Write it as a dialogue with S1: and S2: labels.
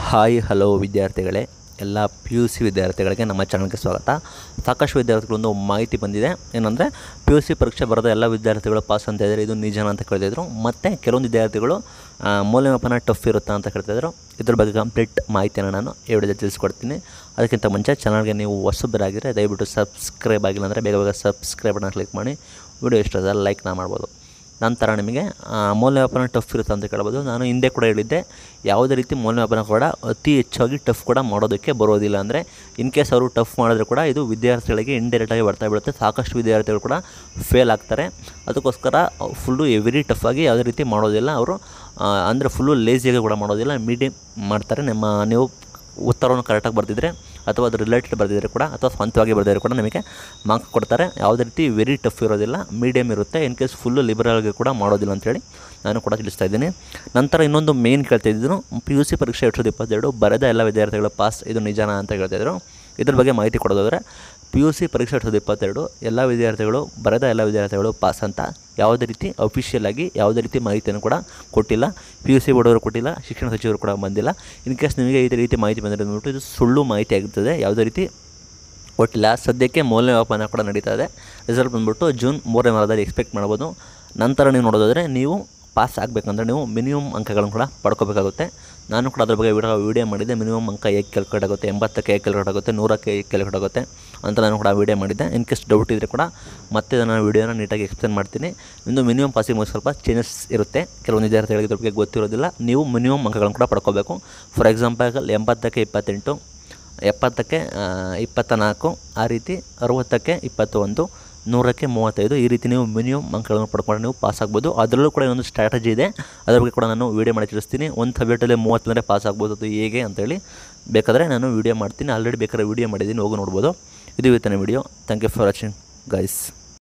S1: hi hello ವಿದ್ಯಾರ್ಥಿಗಳೇ ಎಲ್ಲ P U C ವಿದ್ಯಾರ್ಥಿಗಳಿಗೆ ನಮ್ಮ ಚಾನಲ್ಗೆ ಸ್ವಾಗತ ಸಾಕಷ್ಟು ವಿದ್ಯಾರ್ಥಿಗಳೊಂದು ಮಾಹಿತಿ ಬಂದಿದೆ ಏನಂದರೆ ಪಿ ಯು ಸಿ ಪರೀಕ್ಷೆ ಬರೆದ ಎಲ್ಲ ವಿದ್ಯಾರ್ಥಿಗಳು ಪಾಸ್ ಅಂತ ಇದ್ದಾರೆ ಇದು ನಿಜನ ಅಂತ ಕೇಳ್ತಿದ್ರು ಮತ್ತು ಕೆಲವೊಂದು ವಿದ್ಯಾರ್ಥಿಗಳು ಆ, ಮೌಲ್ಯಮಾಪನ ಟಫ್ ಇರುತ್ತಾ ಅಂತ ಕೇಳ್ತಿದ್ರು ಇದ್ರ ಬಗ್ಗೆ ಕಂಪ್ಲೀಟ್ ಮಾಹಿತಿಯನ್ನು ನಾನು ಈ ವಿಡಿಯೋದಲ್ಲಿ ತಿಳಿಸ್ಕೊಡ್ತೀನಿ ಅದಕ್ಕಿಂತ ಮುಂಚೆ ಚಾನಲ್ಗೆ ನೀವು ಹೊಸಬರಾಗಿದ್ದರೆ ದಯವಿಟ್ಟು ಸಬ್ಸ್ಕ್ರೈಬ್ ಆಗಿಲ್ಲ ಅಂದರೆ ಬೇಗ ಬೇಗ ಸಬ್ಸ್ಕ್ರೈಬ್ ಬಟನ್ ಕ್ಲಿಕ್ ಮಾಡಿ ವಿಡಿಯೋ ಇಷ್ಟ ಆದರೆ ಲೈಕ್ನ ಮಾಡ್ಬೋದು ನಂತರ ನಿಮಗೆ ಆ, ಮೌಲ್ಯಮಾಪನ ಟಫ್ ಇರುತ್ತೆ ಅಂತ ಕೇಳ್ಬೋದು ನಾನು ಹಿಂದೆ ಕೂಡ ಹೇಳಿದ್ದೆ ಯಾವುದೇ ರೀತಿ ಮೌಲ್ಯಮಾಪನ ಕೂಡ ಅತಿ ಹೆಚ್ಚಾಗಿ ಟಫ್ ಕೂಡ ಮಾಡೋದಕ್ಕೆ ಬರೋದಿಲ್ಲ ಅಂದರೆ ಇನ್ ಕೇಸ್ ಅವರು ಟಫ್ ಮಾಡಿದ್ರೆ ಕೂಡ ಇದು ವಿದ್ಯಾರ್ಥಿಗಳಿಗೆ ಇಂಡೈರೆಕ್ಟಾಗಿ ಬರ್ತಾ ಬೀಳುತ್ತೆ ಸಾಕಷ್ಟು ವಿದ್ಯಾರ್ಥಿಗಳು ಕೂಡ ಫೇಲ್ ಆಗ್ತಾರೆ ಅದಕ್ಕೋಸ್ಕರ ಫುಲ್ಲು ಎವ್ರಿ ಟಫ್ ಆಗಿ ಯಾವುದೇ ರೀತಿ ಮಾಡೋದಿಲ್ಲ ಅವರು ಅಂದರೆ ಫುಲ್ಲು ಲೇಸಿಯಾಗಿ ಕೂಡ ಮಾಡೋದಿಲ್ಲ ಮೀಡಿಯಮ್ ಮಾಡ್ತಾರೆ ನಿಮ್ಮ ನೀವು ಉತ್ತರವನ್ನು ಕರೆಕ್ಟಾಗಿ ಬರ್ತಿದ್ರೆ ಅಥವಾ ಅದು ರಿಲೇಟೆಡ್ ಬರೆದಿದ್ರೆ ಕೂಡ ಅಥವಾ ಸ್ವಂತವಾಗಿ ಬರೆದಿದ್ರೆ ಕೂಡ ನಿಮಗೆ ಮಾರ್ಕ್ಸ್ ಕೊಡ್ತಾರೆ ಯಾವುದೇ ರೀತಿ ವೆರಿ ಟಫ್ ಇರೋದಿಲ್ಲ ಮೀಡಿಯಮ್ ಇರುತ್ತೆ ಇನ್ ಕೇಸ್ ಫುಲ್ಲು ಲಿಬರಲ್ಗೆ ಕೂಡ ಮಾಡೋದಿಲ್ಲ ಅಂತೇಳಿ ನಾನು ಕೂಡ ತಿಳಿಸ್ತಾ ಇದ್ದೀನಿ ನಂತರ ಇನ್ನೊಂದು ಮೇನ್ ಕೇಳ್ತಾ ಇದ್ದಿದ್ದು ಪಿ ಯು ಸಿ ಪರೀಕ್ಷೆ ಎರಡು ಸಾವಿರದ ಇಪ್ಪತ್ತೆರಡು ಬರೆದ ಎಲ್ಲ ವಿದ್ಯಾರ್ಥಿಗಳು ಪಾಸ್ ಇದು ನಿಜಾನ ಅಂತ ಕೇಳ್ತಾಯಿದ್ರು ಇದ್ರ ಬಗ್ಗೆ ಮಾಹಿತಿ ಕೊಡೋದಾದರೆ ಪಿ ಯು ಸಿ ಪರೀಕ್ಷೆ ಎರಡು ಸಾವಿರದ ಇಪ್ಪತ್ತೆರಡು ಎಲ್ಲ ವಿದ್ಯಾರ್ಥಿಗಳು ಬರೆದ ಎಲ್ಲ ವಿದ್ಯಾರ್ಥಿಗಳು ಪಾಸ್ ಅಂತ ಯಾವುದೇ ರೀತಿ ಅಫಿಷಿಯಲ್ ಆಗಿ ಯಾವುದೇ ರೀತಿ ಮಾಹಿತಿಯನ್ನು ಕೂಡ ಕೊಟ್ಟಿಲ್ಲ ಪಿ ಯು ಸಿ ಬೋರ್ಡವರು ಕೊಟ್ಟಿಲ್ಲ ಶಿಕ್ಷಣ ಸಚಿವರು ಕೂಡ ಬಂದಿಲ್ಲ ಇನ್ ಕೇಸ್ ನಿಮಗೆ ಈ ರೀತಿ ಮಾಹಿತಿ ಬಂದರೆ ಅಂದ್ಬಿಟ್ಟು ಇದು ಸುಳ್ಳು ಮಾಹಿತಿ ಆಗಿರ್ತದೆ ಯಾವುದೇ ರೀತಿ ಕೊಟ್ಟಿಲ್ಲ ಸದ್ಯಕ್ಕೆ ಮೌಲ್ಯಮಾಪನ ಕೂಡ ನಡೀತಾ ಇದೆ ರಿಸಲ್ಟ್ ಬಂದ್ಬಿಟ್ಟು ಜೂನ್ ಮೂರನೇ ವಾರದಲ್ಲಿ ಎಕ್ಸ್ಪೆಕ್ಟ್ ಮಾಡ್ಬೋದು ನಂತರ ನೀವು ನೋಡೋದಾದರೆ ನೀವು ಪಾಸ್ ಆಗಬೇಕಂದ್ರೆ ನೀವು ಮಿನಿಮಮ್ ಅಂಕಗಳನ್ನು ಕೂಡ ಪಡ್ಕೋಬೇಕಾಗುತ್ತೆ ನಾನು ಕೂಡ ಅದ್ರ ಬಗ್ಗೆ ವಿಡಿಯೋ ವಿಡಿಯೋ ಮಾಡಿದ್ದೆ ಮಿನಿಮಮ್ ಅಂಕ ಹೇಗೆ ಕ್ಯಾಲ್ಕುಲೇಟ್ ಆಗುತ್ತೆ ಎಂಬತ್ತಕ್ಕೆ ಹೇಗೆ ಕ್ಯಾಲ್ಕುಲೇಟ್ ಆಗುತ್ತೆ ನೂರಕ್ಕೆ ಹೇಗೆ ಕ್ಯಾಲ್ಕುಲೇಟ್ ಆಗುತ್ತೆ ಅಂತ ನಾನು ಕೂಡ ವಿಡಿಯೋ ಮಾಡಿದ್ದೆ ಇನ್ ಕೇಸ್ ಡೌಟ್ ಇದ್ದರೆ ಕೂಡ ಮತ್ತೆ ನಾನು ವಿಡಿಯೋನ ನೀಟಾಗಿ ಎಕ್ಸ್ಪ್ಲೇನ್ ಮಾಡ್ತೀನಿ ಇನ್ನು ಮಿನಿಮಮ್ ಪಾಸಿಂಗ್ ಸ್ವಲ್ಪ ಚೇಂಜಸ್ ಇರುತ್ತೆ ಕೆಲವೊಂದು ವಿದ್ಯಾರ್ಥಿಗಳಿಗೆ ಇದ್ರ ಬಗ್ಗೆ ಗೊತ್ತಿರೋದಿಲ್ಲ ನೀವು ಮಿನಿಮಮ್ ಅಂಕಗಳನ್ನು ಕೂಡ ಪಡ್ಕೋಬೇಕು ಫಾರ್ ಎಕ್ಸಾಂಪಲ್ ಎಂಬತ್ತಕ್ಕೆ ಇಪ್ಪತ್ತೆಂಟು ಎಪ್ಪತ್ತಕ್ಕೆ ಆ, ಇಪ್ಪತ್ತ ನಾಲ್ಕು ಆ ರೀತಿ ಅರುವತ್ತಕ್ಕೆ ಇಪ್ಪತ್ತ ಒಂದು ನೂರಕ್ಕೆ ಮೂವತ್ತೈದು ಈ ರೀತಿ ನೀವು ಮಿನಿಮಮ್ ಅಂಕಗಳನ್ನು ಪಡ್ಕೊಂಡು ನೀವು ಪಾಸ್ ಆಗ್ಬೋದು ಅದರಲ್ಲೂ ಕೂಡ ಇನ್ನೊಂದು ಸ್ಟ್ರಾಟಜಿ ಇದೆ ಅದರ ಬಗ್ಗೆ ಕೂಡ ನಾನು ವೀಡಿಯೋ ಮಾಡಿ ತಿಳಿಸ್ತೀನಿ ಒಂದು ಸಬ್ಜೆಕ್ಟಲ್ಲಿ ಮೂವತ್ತಂದರೆ ಪಾಸ್ ಆಗ್ಬೋದು ಅದು ಹೇಗೆ ಅಂತೇಳಿ ಬೇಕಾದರೆ ನಾನು ವೀಡಿಯೋ ಮಾಡ್ತೀನಿ ಆಲ್ರೆಡಿ ಬೇಕಾದ್ರೆ ವೀಡಿಯೋ ಮಾಡಿದ್ದೀನಿ ಹೋಗಿ ನೋಡ್ಬೋದು ಇದು ಇವತ್ತಿನ video thank you for watching guys